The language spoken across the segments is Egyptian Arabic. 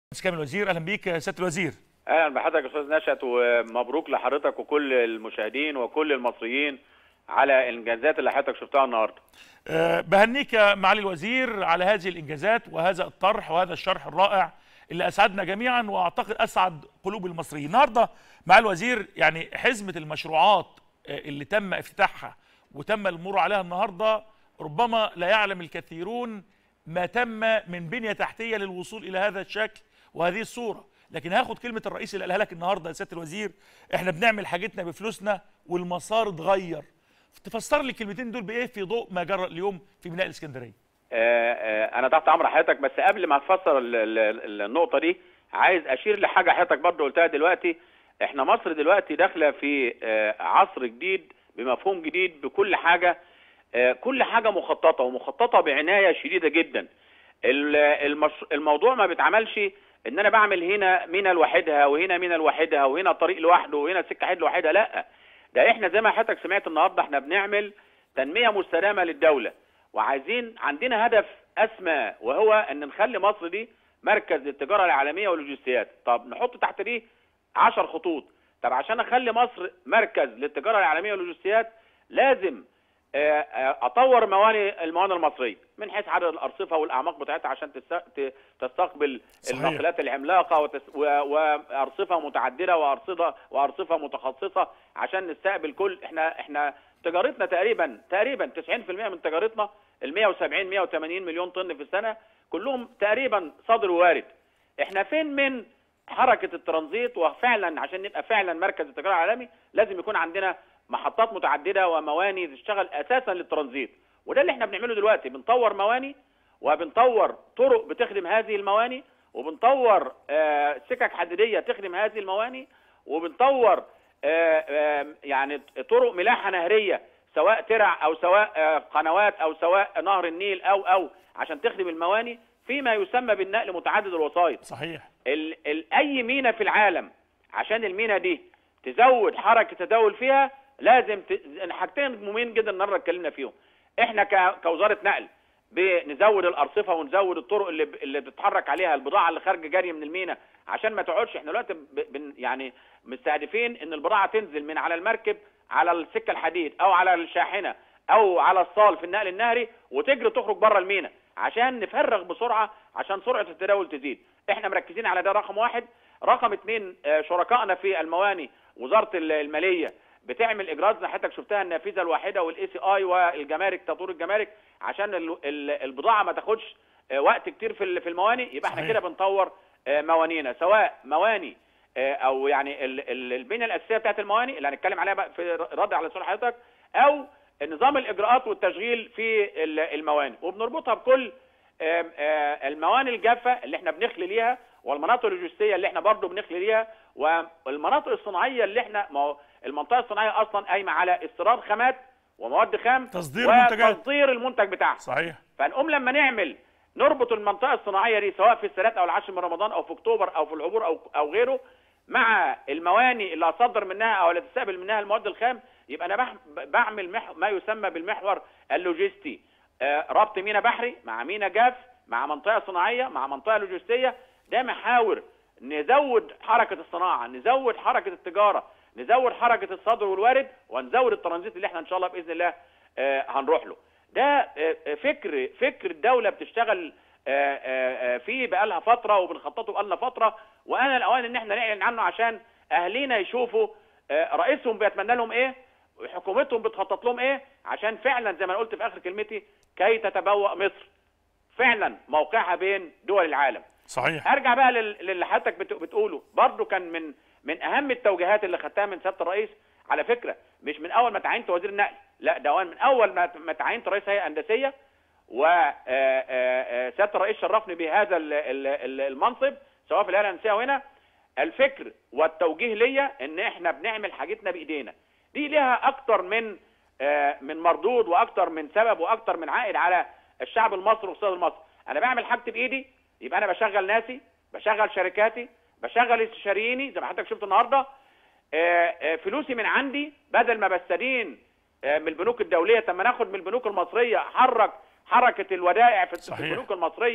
مهندس كامل وزير اهلا بيك يا سياده الوزير اهلا بحضرتك يا استاذ نشأت ومبروك لحضرتك وكل المشاهدين وكل المصريين على الانجازات اللي حضرتك شفتها النهارده. أه بهنيك يا معالي الوزير على هذه الانجازات وهذا الطرح وهذا الشرح الرائع اللي اسعدنا جميعا واعتقد اسعد قلوب المصريين. النهارده معالي الوزير يعني حزمه المشروعات اللي تم افتتاحها وتم المرور عليها النهارده ربما لا يعلم الكثيرون ما تم من بنيه تحتيه للوصول الى هذا الشكل وهذه الصوره لكن هاخد كلمه الرئيس اللي قالها لك النهارده يا سياده الوزير احنا بنعمل حاجتنا بفلوسنا والمسار اتغير تفسر لي الكلمتين دول بايه في ضوء ما جرى اليوم في ميناء الاسكندريه آه آه انا تحت امر حضرتك بس قبل ما افسر ال- ال- النقطه دي عايز اشير لحاجه حضرتك برضه قلتها دلوقتي احنا مصر دلوقتي داخله في آه عصر جديد بمفهوم جديد بكل حاجه آه كل حاجه مخططه ومخططه بعنايه شديده جدا ال- المش... الموضوع ما بيتعملش ان انا بعمل هنا مينا لوحدها وهنا مينا لوحدها وهنا طريق لوحده وهنا سكه حديد لوحدها لا ده احنا زي ما حضرتك سمعت النهارده احنا بنعمل تنميه مستدامه للدوله وعايزين عندنا هدف اسمى وهو ان نخلي مصر دي مركز للتجاره العالميه واللوجستيات طب نحط تحت دي 10 خطوط طب عشان اخلي مصر مركز للتجاره العالميه واللوجستيات لازم آه، آه، اطور مواني الموانئ المصريه من حيث عدد الارصفه والاعماق بتاعتها عشان تست- ت- تستقبل صحيح. الناقلات العملاقه وتس- و- وارصفه متعدده وارصده وارصفه متخصصه عشان نستقبل كل احنا احنا تجارتنا تقريبا تقريبا 90% من تجارتنا ال 170 180 مليون طن في السنه كلهم تقريبا صادر ووارد احنا فين من حركه الترانزيت وفعلا عشان نبقى فعلا مركز التجاره العالمي لازم يكون عندنا محطات متعدده ومواني تشتغل اساسا للترانزيت وده اللي احنا بنعمله دلوقتي بنطور مواني وبنطور طرق بتخدم هذه المواني وبنطور آه، سكك حديديه تخدم هذه المواني وبنطور آه، آه، يعني طرق ملاحه نهريه سواء ترع او سواء آه، قنوات او سواء نهر النيل او او عشان تخدم المواني فيما يسمى بالنقل متعدد الوسائط صحيح ال ال اي مينا في العالم عشان المينا دي تزود حركه تداول فيها لازم ت... حاجتين مهمين جدا النهارده اتكلمنا فيهم احنا ك... كوزاره نقل بنزود الارصفه ونزود الطرق اللي ب... اللي بتتحرك عليها البضاعه اللي خارجه جاريه من المينا عشان ما تقعدش احنا دلوقتي ب... بن... يعني مستهدفين ان البضاعه تنزل من على المركب على السكه الحديد او على الشاحنه او على الصال في النقل النهري وتجري تخرج بره المينا عشان نفرغ بسرعه عشان سرعه التداول تزيد احنا مركزين على ده رقم واحد رقم اتنين آه، شركائنا في المواني وزاره ال- الماليه بتعمل اجراءات زي حضرتك شفتها النافذه الواحده والاي سي اي والجمارك تطوير الجمارك عشان ال- ال- البضاعه ما تاخدش آه، وقت كتير في ال- في المواني يبقى احنا صحيح. كده بنطور آه، موانينا سواء مواني آه، او يعني ال- ال- البنيه الاساسيه بتاعت المواني اللي هنتكلم عليها بقى في رد على سؤال حضرتك او نظام الاجراءات والتشغيل في ال- المواني وبنربطها بكل آم، آه، المواني الجافه اللي احنا بنخلي ليها والمناطق اللوجستيه اللي احنا برضو بنخلي ليها والمناطق الصناعيه اللي احنا ما هو المنطقه الصناعيه اصلا قايمه على استيراد خامات ومواد خام تصدير منتجات. وتصدير المنتج بتاعها صحيح فنقوم لما نعمل نربط المنطقه الصناعيه دي سواء في الثلاث او العاشر من رمضان او في اكتوبر او في العبور او او غيره مع المواني اللي هصدر منها او اللي تستقبل منها المواد الخام يبقى انا بح- بعمل مح ما يسمى بالمحور اللوجستي آه، ربط مينا بحري مع مينا جاف مع منطقه صناعيه مع منطقه لوجستيه ده محاور نزود حركه الصناعه نزود حركه التجاره نزود حركه الصدر والوارد ونزود الترانزيت اللي احنا ان شاء الله باذن الله آه، هنروح له ده آه، آه، فكر فكر الدوله بتشتغل آه، آه، آه، فيه بقالها فتره وبنخططه بقالنا فتره وانا الاوان ان احنا نعلن عنه عشان اهالينا يشوفوا آه، رئيسهم بيتمنى لهم ايه وحكومتهم بتخطط لهم ايه عشان فعلا زي ما أنا قلت في اخر كلمتي كي تتبوأ مصر فعلا موقعها بين دول العالم صحيح ارجع بقى لل- للي حضرتك بت- بتقوله برضه كان من من اهم التوجيهات اللي خدتها من سياده الرئيس على فكره مش من اول ما تعينت وزير النقل لا ده من اول ما ما تعينت رئيس هيئه هندسيه وسياده الرئيس شرفني بهذا ال- ال- ال- المنصب سواء في الهيئه الهندسيه وهنا الفكر والتوجيه ليا ان احنا بنعمل حاجتنا بايدينا دي ليها اكتر من آه، من مردود واكتر من سبب واكتر من عائد على الشعب المصري والاقتصاد المصري انا بعمل حاجتي بايدي يبقى انا بشغل ناسي بشغل شركاتي بشغل استشارييني زي ما حضرتك شفت النهارده آه، آه، فلوسي من عندي بدل ما بستدين آه، من البنوك الدوليه طب ما ناخد من البنوك المصريه حرك حركه الودائع في في صحيح. البنوك المصريه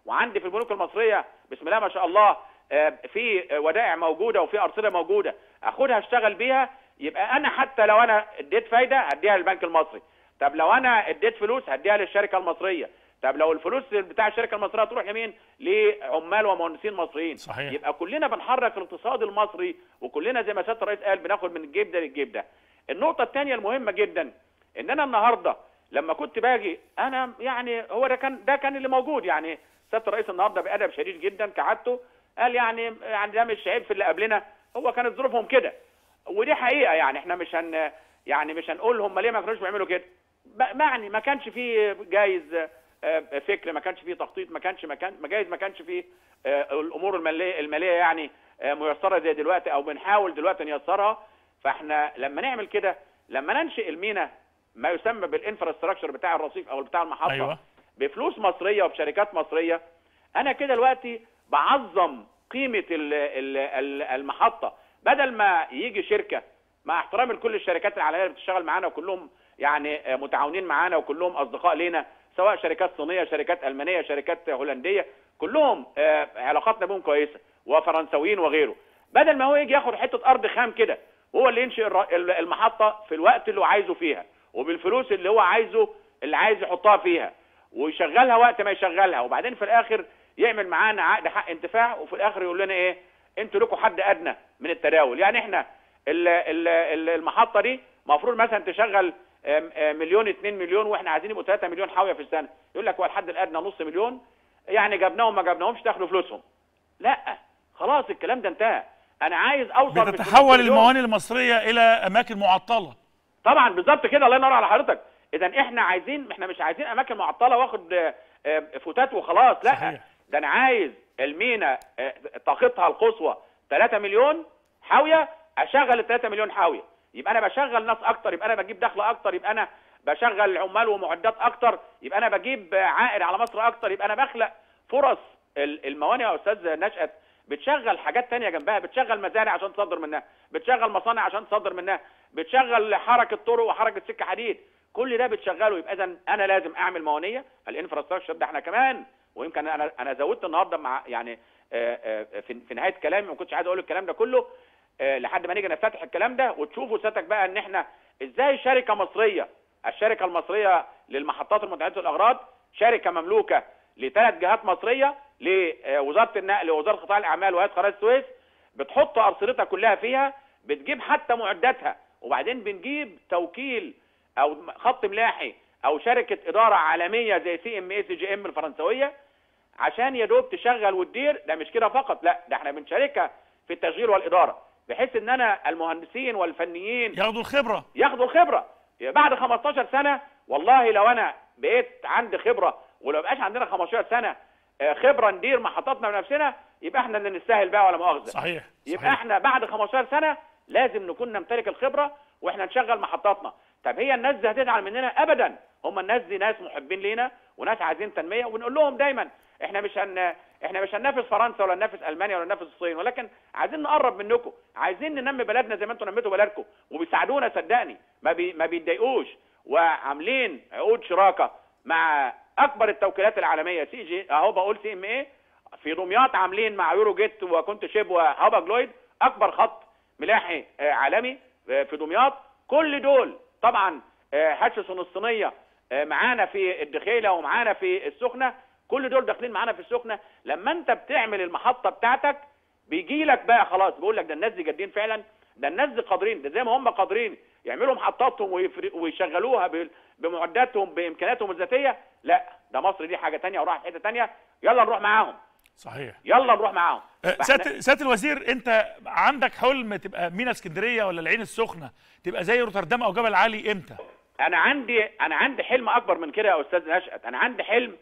وعندي في البنوك المصريه بسم الله ما شاء الله آه، في ودائع موجوده وفي ارصده موجوده اخدها اشتغل بيها يبقى انا حتى لو انا اديت فايده هديها للبنك المصري طب لو انا اديت فلوس هديها للشركه المصريه طب لو الفلوس بتاع الشركه المصريه تروح لمين لعمال ومهندسين مصريين صحيح. يبقى كلنا بنحرك الاقتصاد المصري وكلنا زي ما سياده الرئيس قال بناخد من الجيب ده للجيب ده النقطه الثانيه المهمه جدا ان انا النهارده لما كنت باجي انا يعني هو ده كان ده كان اللي موجود يعني سياده الرئيس النهارده بادب شديد جدا كعادته قال يعني يعني ده مش عيب في اللي قبلنا هو كانت ظروفهم كده ودي حقيقه يعني احنا مش هن يعني مش هنقول هم ليه ما كانوش بيعملوا كده ب- يعني ما كانش فيه جايز آه، فكر ما كانش فيه تخطيط ما كانش ما كان ما جايز ما كانش فيه آه، الامور الماليه الماليه يعني آه، ميسره زي دلوقتي او بنحاول دلوقتي نيسرها فاحنا لما نعمل كده لما ننشئ المينا ما يسمى بالانفراستراكشر بتاع الرصيف او بتاع المحطه أيوة. بفلوس مصريه وبشركات مصريه انا كده دلوقتي بعظم قيمه ال- ال- ال- المحطه بدل ما يجي شركه مع احترامي لكل الشركات العالميه اللي بتشتغل معانا وكلهم يعني آه، متعاونين معانا وكلهم اصدقاء لينا سواء شركات صينيه شركات المانيه شركات هولنديه كلهم آه، علاقاتنا بهم كويسه وفرنساويين وغيره بدل ما هو يجي ياخد حته ارض خام كده هو اللي ينشئ الر- ال- المحطه في الوقت اللي هو عايزه فيها وبالفلوس اللي هو عايزه اللي عايز يحطها فيها ويشغلها وقت ما يشغلها وبعدين في الاخر يعمل معانا عقد حق انتفاع وفي الاخر يقول لنا ايه انتوا لكم حد ادنى من التداول يعني احنا ال- ال- ال- المحطه دي المفروض مثلا تشغل آم، آم، مليون 2 مليون واحنا عايزين يبقوا 3 مليون حاويه في السنه يقول لك هو الحد الادنى نص مليون يعني جبناهم ما جبناهمش تاخدوا فلوسهم لا خلاص الكلام ده انتهى انا عايز اوصل في بتتحول 6 مليون. الموانئ المصريه الى اماكن معطله طبعا بالظبط كده الله ينور على حضرتك اذا احنا عايزين احنا مش عايزين اماكن معطله واخد آه، آه، فتات وخلاص لا صحيح. ده انا عايز المينا آه، طاقتها القصوى 3 مليون حاويه اشغل ال 3 مليون حاويه يبقى انا بشغل ناس اكتر يبقى انا بجيب دخل اكتر يبقى انا بشغل عمال ومعدات اكتر يبقى انا بجيب آه، عائد على مصر اكتر يبقى انا بخلق فرص ال- الموانئ يا استاذ نشأت بتشغل حاجات تانية جنبها بتشغل مزارع عشان تصدر منها بتشغل مصانع عشان تصدر منها بتشغل حركة طرق وحركة سكة حديد كل ده بتشغله يبقى اذا انا لازم اعمل موانية الانفراستراكشر ده احنا كمان ويمكن انا انا زودت النهارده مع يعني آه، آه، في في نهايه كلامي ما كنتش عايز اقول الكلام ده كله آه، لحد ما نيجي نفتتح الكلام ده وتشوفوا سيادتك بقى ان احنا ازاي شركه مصريه الشركه المصريه للمحطات المتعدده الاغراض شركه مملوكه لثلاث جهات مصريه لوزاره النقل ووزاره قطاع الاعمال وهيئه قناه السويس بتحط ارصدتها كلها فيها بتجيب حتى معداتها وبعدين بنجيب توكيل او خط ملاحي او شركه اداره عالميه زي سي ام اي سي جي ام الفرنسويه عشان يا دوب تشغل وتدير ده مش كده فقط لا ده احنا بنشاركها في التشغيل والاداره بحيث ان انا المهندسين والفنيين ياخدوا الخبره ياخدوا الخبره بعد 15 سنه والله لو انا بقيت عندي خبره ولو بقاش عندنا 15 سنه آه، خبره ندير محطاتنا بنفسنا يبقى احنا اللي نستاهل بقى ولا مؤاخذه صحيح يبقى صحيح. احنا بعد 15 سنه لازم نكون نمتلك الخبره واحنا نشغل محطاتنا طب هي الناس دي هتزعل مننا ابدا هم الناس دي ناس محبين لينا وناس عايزين تنميه وبنقول لهم دايما احنا مش هن احنا مش هننافس فرنسا ولا ننافس المانيا ولا ننافس الصين ولكن عايزين نقرب منكم عايزين ننمي بلدنا زي ما انتم نميتوا بلدكم وبيساعدونا صدقني ما بي ما بيتضايقوش وعاملين عقود شراكه مع اكبر التوكيلات العالميه سي جي اهو بقول سي ام اي في دمياط عاملين مع يورو جيت وكنت شيب وهابا جلويد اكبر خط ملاحي آه، عالمي آه، في دمياط كل دول طبعا آه، هاتشسون الصينيه آه، معانا في الدخيله ومعانا في السخنه كل دول داخلين معانا في السخنه لما انت بتعمل المحطه بتاعتك بيجي لك بقى خلاص بيقول لك ده الناس دي جادين فعلا ده الناس دي قادرين ده زي ما هم قادرين يعملوا محطاتهم ويفر- ويشغلوها بال- بمعداتهم بامكانياتهم الذاتيه لا ده مصر دي حاجه تانية وراح في حته تانية يلا نروح معاهم صحيح يلا نروح معاهم أه، فإحنا- سياده سياده الوزير انت عندك حلم تبقى مينا اسكندريه ولا العين السخنه تبقى زي روتردام او جبل علي امتى انا عندي انا عندي حلم اكبر من كده يا استاذ نشأت انا عندي حلم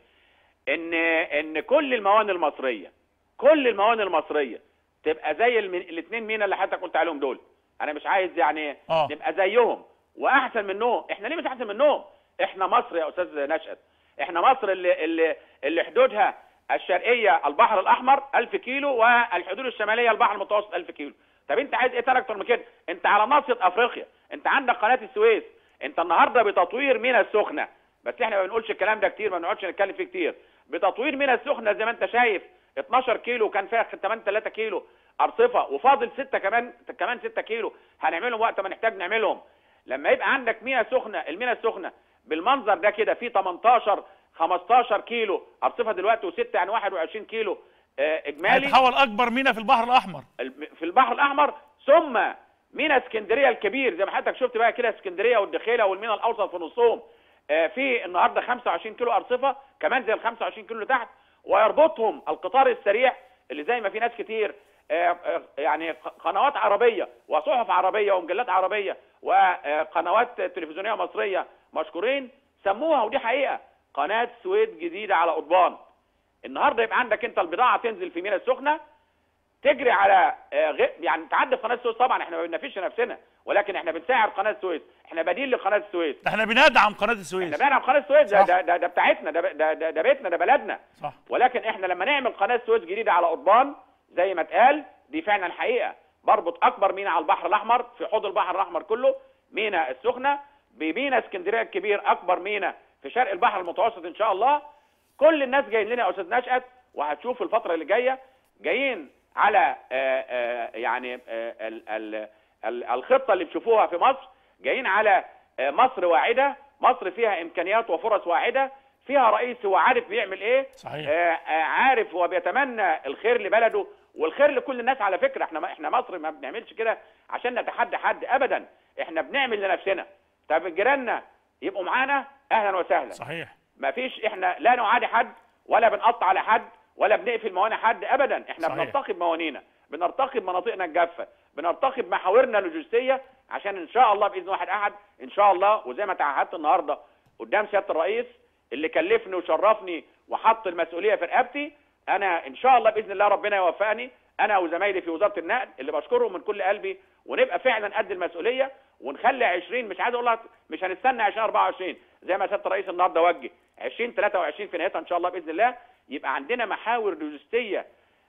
ان ان كل الموانئ المصريه كل الموانئ المصريه تبقى زي الاثنين مينا اللي حضرتك قلت عليهم دول انا مش عايز يعني آه. نبقى زيهم واحسن منهم احنا ليه مش احسن منهم احنا مصر يا استاذ نشأت احنا مصر اللي اللي اللي حدودها الشرقيه البحر الاحمر 1000 كيلو والحدود الشماليه البحر المتوسط 1000 كيلو طب انت عايز ايه تاني اكتر من كده انت على ناصيه افريقيا انت عندك قناه السويس انت النهارده بتطوير مينا السخنه بس احنا ما بنقولش الكلام ده كتير ما بنقعدش نتكلم فيه كتير بتطوير ميناء السخنه زي ما انت شايف 12 كيلو كان فيها كمان 3 كيلو ارصفه وفاضل 6 كمان كمان 6 كيلو هنعملهم وقت ما نحتاج نعملهم لما يبقى عندك ميناء سخنه الميناء السخنه بالمنظر ده كده فيه 18 15 كيلو ارصفه دلوقتي و6 يعني 21 كيلو آه، اجمالي هيتحول اكبر ميناء في البحر الاحمر الم- في البحر الاحمر ثم ميناء اسكندريه الكبير زي ما حضرتك شفت بقى كده اسكندريه والدخيله والميناء الاوسط في نصهم آه، في النهارده 25 كيلو ارصفه كمان زي ال 25 كيلو اللي تحت ويربطهم القطار السريع اللي زي ما في ناس كتير آه، آه، يعني ق- قنوات عربيه وصحف عربيه ومجلات عربيه وقنوات تلفزيونيه مصريه مشكورين سموها ودي حقيقه قناه سويد جديده على قضبان النهارده يبقى عندك انت البضاعه تنزل في ميناء السخنه تجري على آه، غ- يعني تعدي في قناه السويس طبعا احنا ما بننافسش نفسنا ولكن احنا بنساعد قناه السويس احنا بديل لقناه السويس ده احنا بندعم قناه احنا السويس بنلعب قناه السويس ده صح. ده, ده, ده بتاعتنا ده, ده, ده, ده بيتنا ده بلدنا صح ولكن احنا لما نعمل قناه سويس جديده على قضبان زي ما اتقال دي فعلا حقيقه بربط اكبر ميناء على البحر الاحمر في حوض البحر الاحمر كله ميناء السخنه بميناء اسكندريه الكبير اكبر ميناء في شرق البحر المتوسط ان شاء الله كل الناس جايين لنا يا استاذ نشأت وهتشوف الفتره اللي جايه جايين على آه، آه، يعني آه، ال- ال- ال- الخطه اللي بتشوفوها في مصر جايين على آه، مصر واعده مصر فيها امكانيات وفرص واعده فيها رئيس هو عارف بيعمل ايه صحيح. آه، آه، عارف هو بيتمنى الخير لبلده والخير لكل الناس على فكره احنا احنا مصر ما بنعملش كده عشان نتحدى حد ابدا احنا بنعمل لنفسنا طب جيراننا يبقوا معانا اهلا وسهلا صحيح ما فيش احنا لا نعادي حد ولا بنقطع على حد ولا بنقفل موانئ حد ابدا احنا صحيح. بنرتقي بموانينا بنرتقي بمناطقنا الجافه بنرتقي بمحاورنا اللوجستيه عشان ان شاء الله باذن واحد احد ان شاء الله وزي ما تعهدت النهارده قدام سياده الرئيس اللي كلفني وشرفني وحط المسؤوليه في رقبتي انا ان شاء الله باذن الله ربنا يوفقني انا وزمايلي في وزاره النقل اللي بشكرهم من كل قلبي ونبقى فعلا قد المسؤوليه ونخلي 20 مش عايز اقول لك مش هنستنى 2024 زي ما سياده الرئيس النهارده وجه 2023 في نهايتها ان شاء الله باذن الله يبقى عندنا محاور لوجستيه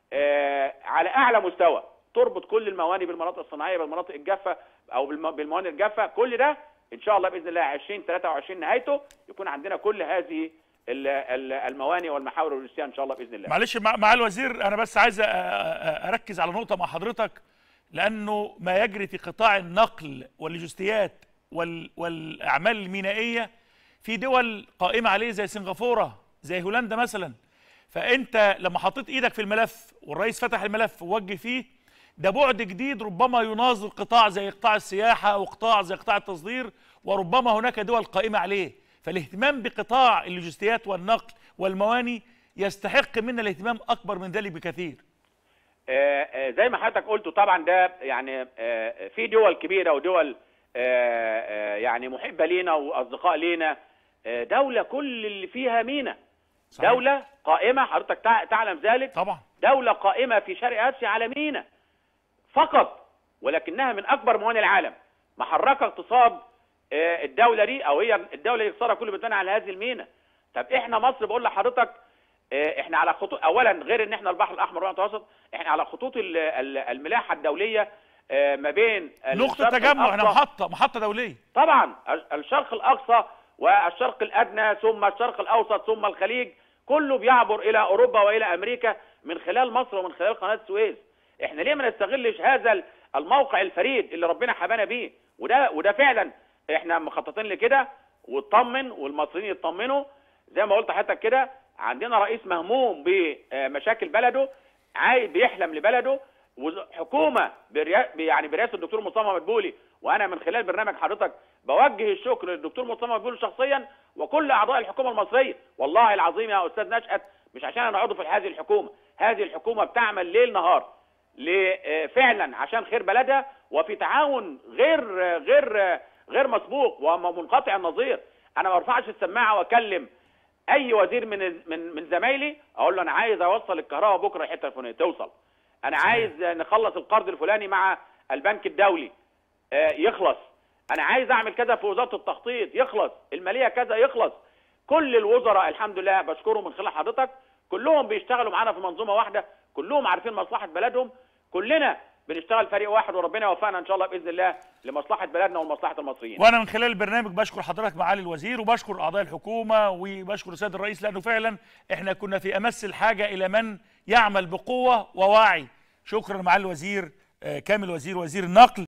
آه على اعلى مستوى تربط كل الموانئ بالمناطق الصناعيه بالمناطق الجافه او بالم- بالموانئ الجافه كل ده ان شاء الله باذن الله 2023 نهايته يكون عندنا كل هذه ال- ال- الموانئ والمحاور اللوجستيه ان شاء الله باذن الله معلش مع, مع الوزير انا بس عايز أ- أ- اركز على نقطه مع حضرتك لانه ما يجري في قطاع النقل واللوجستيات وال والاعمال المينائيه في دول قائمه عليه زي سنغافوره زي هولندا مثلا فانت لما حطيت ايدك في الملف والرئيس فتح الملف ووجه فيه ده بعد جديد ربما يناظر قطاع زي قطاع السياحه وقطاع زي قطاع التصدير وربما هناك دول قائمه عليه فالاهتمام بقطاع اللوجستيات والنقل والمواني يستحق منا الاهتمام اكبر من ذلك بكثير آه، آه، زي ما حضرتك قلت طبعا ده يعني آه، في دول كبيره ودول آه، آه، يعني محبه لينا واصدقاء لينا آه، دوله كل اللي فيها مينا صحيح. دوله قائمه حضرتك تع- تعلم ذلك طبعا دوله قائمه في شرق اسيا على مينا فقط ولكنها من اكبر موانئ العالم محركه اقتصاد آه، الدوله دي او هي الدوله دي اقتصادها كله بيتبنى على هذه المينا طب احنا مصر بقول لحضرتك آه، احنا على خطوط اولا غير ان احنا البحر الاحمر والبحر المتوسط احنا على خطوط ال- ال- الملاحه الدوليه آه، ما بين نقطه الشرق تجمع احنا الأقصى- محطه محطه دوليه طبعا الشرق الاقصى والشرق الادنى ثم الشرق الاوسط ثم الخليج كله بيعبر الى اوروبا والى امريكا من خلال مصر ومن خلال قناه السويس احنا ليه ما نستغلش هذا الموقع الفريد اللي ربنا حبانا بيه وده وده فعلا احنا مخططين لكده واطمن والمصريين يطمنوا زي ما قلت لحضرتك كده عندنا رئيس مهموم بمشاكل بلده عايز بيحلم لبلده وز- حكومه بريا... يعني برئاسه الدكتور مصطفى مدبولي وانا من خلال برنامج حضرتك بوجه الشكر للدكتور مصطفى مدبولي شخصيا وكل اعضاء الحكومه المصريه والله العظيم يا استاذ نشأت مش عشان انا عضو في هذه الحكومه هذه الحكومه بتعمل ليل نهار ل- آه، فعلا عشان خير بلدها وفي تعاون غير آه، غير آه، غير مسبوق ومنقطع النظير انا ما برفعش السماعه واكلم اي وزير من من من زمايلي اقول له انا عايز اوصل الكهرباء بكره الحته الفلانيه توصل انا عايز نخلص القرض الفلاني مع البنك الدولي آه، يخلص انا عايز اعمل كذا في وزاره التخطيط يخلص الماليه كذا يخلص كل الوزراء الحمد لله بشكرهم من خلال حضرتك كلهم بيشتغلوا معانا في منظومه واحده كلهم عارفين مصلحه بلدهم كلنا بنشتغل فريق واحد وربنا يوفقنا ان شاء الله باذن الله لمصلحه بلدنا ومصلحه المصريين وانا من خلال البرنامج بشكر حضرتك معالي الوزير وبشكر اعضاء الحكومه وبشكر السيد الرئيس لانه فعلا احنا كنا في امس الحاجه الى من يعمل بقوه ووعي شكرا معالي الوزير آه، كامل وزير وزير النقل